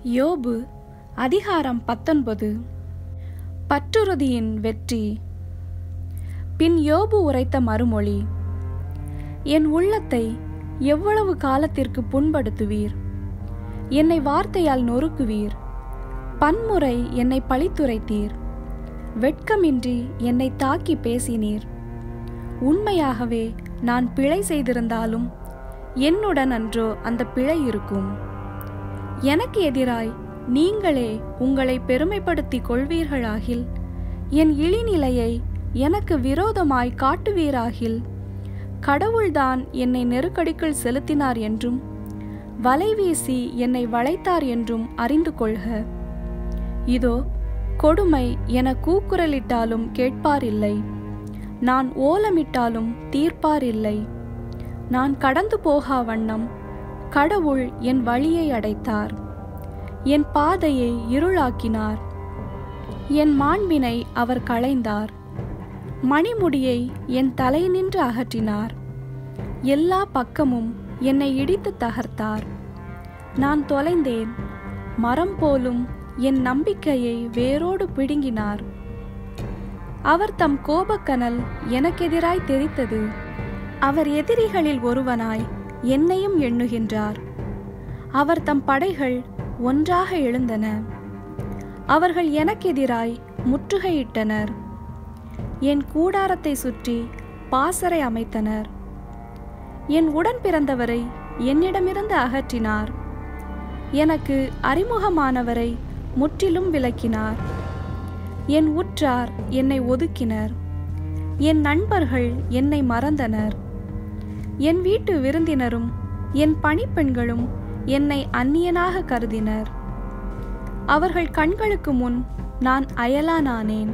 யோபு அதிகாரம் பத்தொன்பது பற்றுறுதியின் வெற்றி பின் யோபு உரைத்த மறுமொழி என் உள்ளத்தை எவ்வளவு காலத்திற்கு புண்படுத்துவீர் என்னை வார்த்தையால் நொறுக்குவீர் பன்முறை என்னை பழித்துரைத்தீர் வெட்கமின்றி என்னை தாக்கி பேசினீர் உண்மையாகவே நான் பிழை செய்திருந்தாலும் என்னுடன் அன்றோ அந்த பிழை இருக்கும் எனக்கு எதிராய் நீங்களே உங்களை பெருமைப்படுத்திக் கொள்வீர்களாகில் என் இழிநிலையை எனக்கு விரோதமாய் காட்டுவீராகில் கடவுள்தான் என்னை நெருக்கடிக்குள் செலுத்தினார் என்றும் வலைவீசி என்னை வளைத்தார் என்றும் அறிந்து கொள்க இதோ கொடுமை என கூக்குரலிட்டாலும் கேட்பாரில்லை நான் ஓலமிட்டாலும் தீர்ப்பாரில்லை நான் கடந்து போகா வண்ணம் கடவுள் என் வழியை அடைத்தார் என் பாதையை இருளாக்கினார் என் மாண்பினை அவர் களைந்தார் மணிமுடியை என் தலை நின்று அகற்றினார் எல்லா பக்கமும் என்னை இடித்து தகர்த்தார் நான் தொலைந்தேன் மரம் போலும் என் நம்பிக்கையை வேரோடு பிடுங்கினார் அவர் தம் கோபக்கனல் எனக்கெதிராய் தெரித்தது அவர் எதிரிகளில் ஒருவனாய் என்னையும் எண்ணுகின்றார் அவர் தம் படைகள் ஒன்றாக எழுந்தன அவர்கள் எனக்கெதிராய் முற்றுகையிட்டனர் என் கூடாரத்தை சுற்றி பாசறை அமைத்தனர் என் உடன் பிறந்தவரை என்னிடமிருந்து அகற்றினார் எனக்கு அறிமுகமானவரை முற்றிலும் விலக்கினார் என் உற்றார் என்னை ஒதுக்கினர் என் நண்பர்கள் என்னை மறந்தனர் என் வீட்டு விருந்தினரும் என் பணிப்பெண்களும் என்னை அந்நியனாக கருதினர் அவர்கள் கண்களுக்கு முன் நான் அயலானானேன்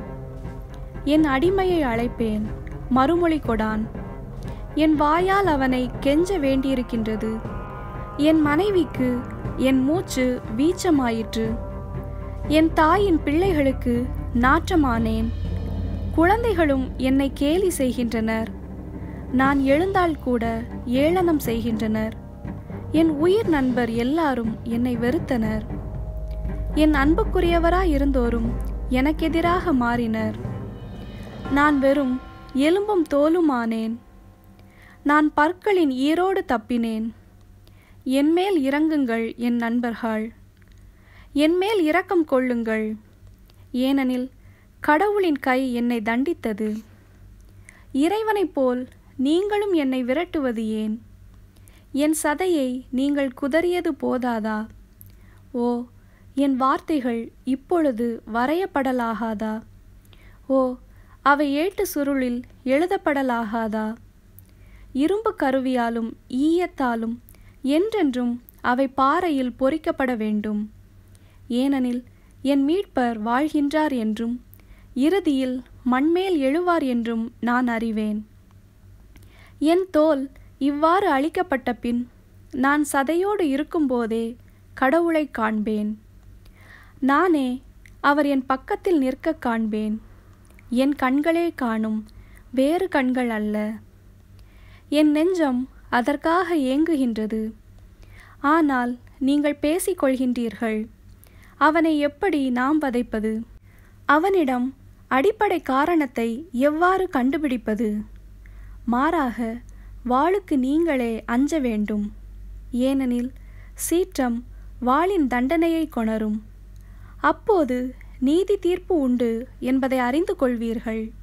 என் அடிமையை அழைப்பேன் மறுமொழி கொடான் என் வாயால் அவனை கெஞ்ச வேண்டியிருக்கின்றது என் மனைவிக்கு என் மூச்சு வீச்சமாயிற்று என் தாயின் பிள்ளைகளுக்கு நாற்றமானேன் குழந்தைகளும் என்னை கேலி செய்கின்றனர் நான் எழுந்தால் கூட ஏளனம் செய்கின்றனர் என் உயிர் நண்பர் எல்லாரும் என்னை வெறுத்தனர் என் அன்புக்குரியவராய் இருந்தோரும் எனக்கெதிராக மாறினர் நான் வெறும் எலும்பும் தோலுமானேன் நான் பற்களின் ஈரோடு தப்பினேன் என்மேல் இறங்குங்கள் என் நண்பர்கள் என்மேல் இரக்கம் கொள்ளுங்கள் ஏனெனில் கடவுளின் கை என்னை தண்டித்தது இறைவனைப் போல் நீங்களும் என்னை விரட்டுவது ஏன் என் சதையை நீங்கள் குதறியது போதாதா ஓ என் வார்த்தைகள் இப்பொழுது வரையப்படலாகாதா ஓ அவை ஏட்டு சுருளில் எழுதப்படலாகாதா இரும்பு கருவியாலும் ஈயத்தாலும் என்றென்றும் அவை பாறையில் பொறிக்கப்பட வேண்டும் ஏனெனில் என் மீட்பர் வாழ்கின்றார் என்றும் இறுதியில் மண்மேல் எழுவார் என்றும் நான் அறிவேன் என் தோல் இவ்வாறு அழிக்கப்பட்ட பின் நான் சதையோடு இருக்கும்போதே கடவுளை காண்பேன் நானே அவர் என் பக்கத்தில் நிற்க காண்பேன் என் கண்களே காணும் வேறு கண்கள் அல்ல என் நெஞ்சம் அதற்காக ஏங்குகின்றது ஆனால் நீங்கள் பேசிக்கொள்கின்றீர்கள் அவனை எப்படி நாம் வதைப்பது அவனிடம் அடிப்படை காரணத்தை எவ்வாறு கண்டுபிடிப்பது மாறாக வாளுக்கு நீங்களே அஞ்ச வேண்டும் ஏனெனில் சீற்றம் வாளின் தண்டனையை கொணரும் அப்போது நீதி தீர்ப்பு உண்டு என்பதை அறிந்து கொள்வீர்கள்